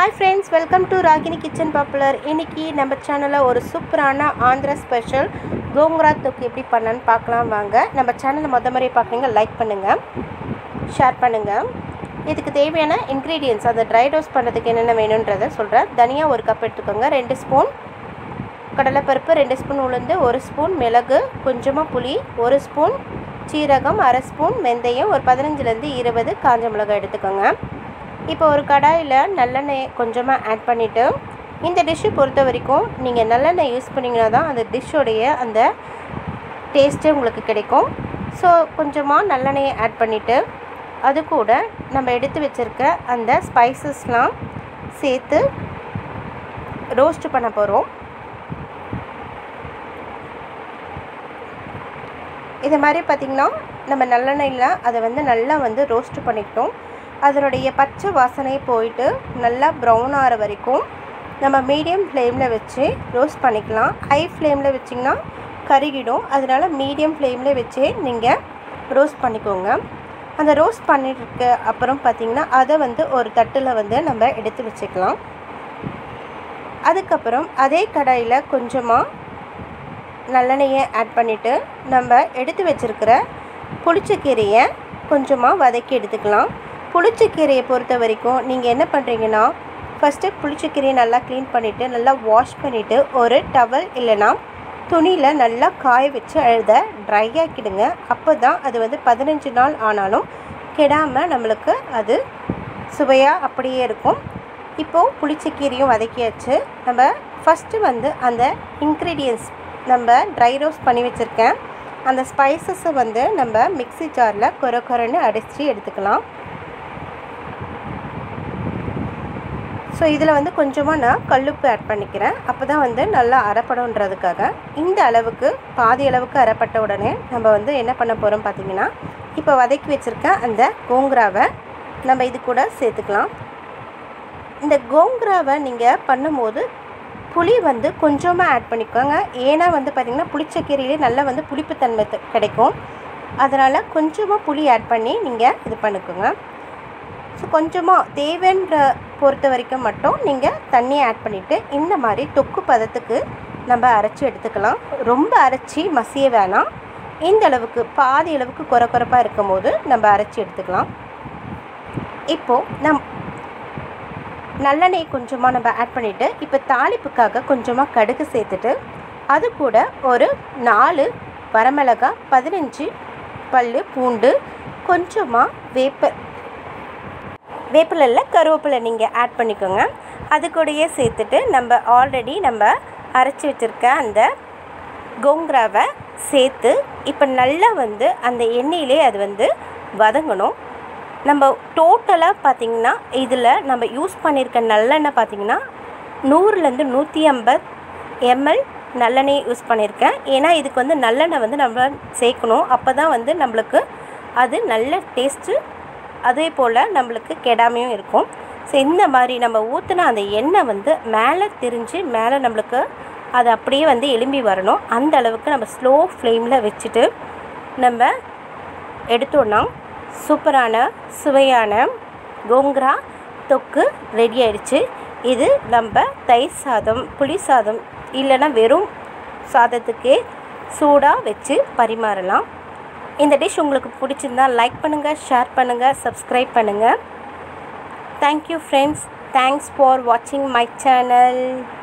hi friends welcome to Ragini kitchen popular இன்னைக்கு நம்ம சேனலில் ஒரு சூப்பரான ஆந்திரா ஸ்பெஷல் கோங்கரா தொக்கு எப்படி பண்ணலான்னு பார்க்கலாம் வாங்க நம்ம சேனலை மொத முறையை பார்க்குறீங்க லைக் பண்ணுங்கள் ஷேர் பண்ணுங்கள் இதுக்கு தேவையான இன்க்ரீடியன்ஸ் அதை ட்ரை ரோஸ்ட் பண்ணுறதுக்கு என்னென்ன வேணுன்றதை சொல்கிறேன் தனியா ஒரு கப் எடுத்துக்கோங்க ரெண்டு ஸ்பூன் கடலைப்பருப்பு ரெண்டு ஸ்பூன் உளுந்து ஒரு ஸ்பூன் மிளகு கொஞ்சமாக புளி ஒரு ஸ்பூன் சீரகம் அரை ஸ்பூன் வெந்தயம் ஒரு பதினஞ்சுலேருந்து இருபது காஞ்ச மிளகாய் எடுத்துக்கோங்க இப்போ ஒரு கடாயில் நல்லெண்ணெய் கொஞ்சமாக ஆட் பண்ணிவிட்டு இந்த டிஷ்ஷு பொறுத்த வரைக்கும் நீங்கள் நல்லெண்ணெய் யூஸ் பண்ணிங்கன்னா தான் அந்த டிஷ்ஷோடைய அந்த டேஸ்ட்டு உங்களுக்கு கிடைக்கும் ஸோ கொஞ்சமாக நல்லெண்ணெயை ஆட் பண்ணிவிட்டு அது கூட நம்ம எடுத்து வச்சுருக்க அந்த ஸ்பைசஸ்லாம் சேர்த்து ரோஸ்ட் பண்ண போகிறோம் இது மாதிரி பார்த்திங்கன்னா நம்ம நல்லெண்ணெயில் அதை வந்து நல்லா வந்து ரோஸ்ட் பண்ணிக்கிட்டோம் அதனுடைய பச்சை வாசனை போயிட்டு நல்லா ப்ரௌன் ஆகிற வரைக்கும் நம்ம மீடியம் ஃப்ளேமில் வச்சு ரோஸ்ட் பண்ணிக்கலாம் ஹை ஃப்ளேமில் வச்சிங்கன்னா கருகிடும் அதனால் மீடியம் ஃப்ளேமில் வச்சே நீங்கள் ரோஸ்ட் பண்ணிக்கோங்க அந்த ரோஸ்ட் பண்ணிட்டு அப்புறம் பார்த்திங்கன்னா அதை வந்து ஒரு தட்டில் வந்து நம்ம எடுத்து வச்சுக்கலாம் அதுக்கப்புறம் அதே கடாயில் கொஞ்சமாக நல்லெண்ணெயை ஆட் பண்ணிவிட்டு நம்ம எடுத்து வச்சுருக்கிற புளிச்சக்கீரையை கொஞ்சமாக வதக்கி எடுத்துக்கலாம் புளிச்சக்கீரையை பொறுத்த வரைக்கும் நீங்கள் என்ன பண்ணுறீங்கன்னா ஃபஸ்ட்டு புளிச்சக்கீரையை நல்லா க்ளீன் பண்ணிவிட்டு நல்லா வாஷ் பண்ணிவிட்டு ஒரு டவல் இல்லைன்னா துணியில் நல்லா காய வச்சு அழுத ட்ரை ஆக்கிடுங்க அப்போ தான் அது வந்து பதினஞ்சு நாள் ஆனாலும் கெடாமல் நம்மளுக்கு அது சுவையாக அப்படியே இருக்கும் இப்போது புளிச்சக்கீரையும் வதக்கியாச்சு நம்ம ஃபஸ்ட்டு வந்து அந்த இன்க்ரீடியன்ஸ் நம்ம ட்ரை ரோஸ்ட் பண்ணி வச்சுருக்கேன் அந்த ஸ்பைசஸை வந்து நம்ம மிக்ஸி ஜாரில் கொர கொரன்னு அடித்து எடுத்துக்கலாம் ஸோ இதில் வந்து கொஞ்சமாக நான் கல்லுப்பு ஆட் பண்ணிக்கிறேன் அப்போ தான் வந்து நல்லா அரைப்படன்றதுக்காக இந்த அளவுக்கு பாதி அளவுக்கு அரைப்பட்ட உடனே நம்ம வந்து என்ன பண்ண போகிறோம் பார்த்திங்கன்னா இப்போ வதக்கி வச்சுருக்க அந்த கோங்குராவை நம்ம இது கூட சேர்த்துக்கலாம் இந்த கோங்குராவை நீங்கள் பண்ணும்போது புளி வந்து கொஞ்சமாக ஆட் பண்ணிக்கோங்க ஏன்னா வந்து பார்த்திங்கன்னா புளிச்சக்கீரையிலே நல்லா வந்து புளிப்புத்தன்மை த- கிடைக்கும் அதனால் கொஞ்சமாக புளி ஆட் பண்ணி நீங்கள் இது பண்ணிக்கோங்க ஸோ கொஞ்சமாக தேவைன்ற பொறுத்த வரைக்கும் மட்டும் நீங்கள் தண்ணியை ஆட் பண்ணிவிட்டு இந்த மாதிரி தொக்கு பதத்துக்கு நம்ம அரைச்சி எடுத்துக்கலாம் ரொம்ப அரைச்சி மசிய வேணாம் இந்த அளவுக்கு பாதி அளவுக்கு குறை குறைப்பாக இருக்கும் போது நம்ம அரைச்சி எடுத்துக்கலாம் இப்போது நம் நல்லெண்ணெய் கொஞ்சமாக நம்ம ஆட் பண்ணிவிட்டு இப்போ தாளிப்புக்காக கொஞ்சமாக கடுகு சேர்த்துட்டு அது கூட ஒரு நாலு வரமிளகாய் பதினஞ்சு பல் பூண்டு கொஞ்சமாக வேப்ப வேப்பிலையில் கருவேப்பிலை நீங்கள் ஆட் பண்ணிக்கோங்க அது கூடயே சேர்த்துட்டு நம்ம ஆல்ரெடி நம்ம அரைச்சி வச்சுருக்க அந்த கோங்கராவை சேர்த்து இப்போ நல்லா வந்து அந்த எண்ணெயிலே அது வந்து வதங்கணும் நம்ம டோட்டலாக பார்த்திங்கன்னா இதில் நம்ம யூஸ் பண்ணியிருக்க நல்லெண்ணெய் பார்த்திங்கன்னா நூறுலேருந்து நூற்றி ஐம்பது எம்எல் நல்லெண்ணெய் யூஸ் பண்ணியிருக்கேன் ஏன்னா இதுக்கு வந்து நல்லெண்ணெய் வந்து நம்ம சேர்க்கணும் அப்போ தான் வந்து நம்மளுக்கு அது நல்ல டேஸ்ட்டு அதே போல் நம்மளுக்கு கெடாமையும் இருக்கும் ஸோ இந்த மாதிரி நம்ம ஊற்றின அந்த எண்ணெய் வந்து மேலே திரிஞ்சு மேலே நம்மளுக்கு அது அப்படியே வந்து எலும்பி வரணும் அந்த அளவுக்கு நம்ம ஸ்லோ ஃப்ளேமில் வச்சுட்டு நம்ம எடுத்தோன்னா சூப்பரான சுவையான கோங்கரா தொக்கு ரெடி ஆயிடுச்சு இது நம்ம தயிர் சாதம் புளி சாதம் இல்லைன்னா வெறும் சாதத்துக்கே சூடாக வச்சு பரிமாறலாம் இந்த டிஷ் உங்களுக்கு பிடிச்சிருந்தா லைக் பண்ணுங்கள் ஷேர் பண்ணுங்கள் சப்ஸ்கிரைப் பண்ணுங்கள் தேங்க்யூ ஃப்ரெண்ட்ஸ் தேங்க்ஸ் ஃபார் வாட்சிங் மை சேனல்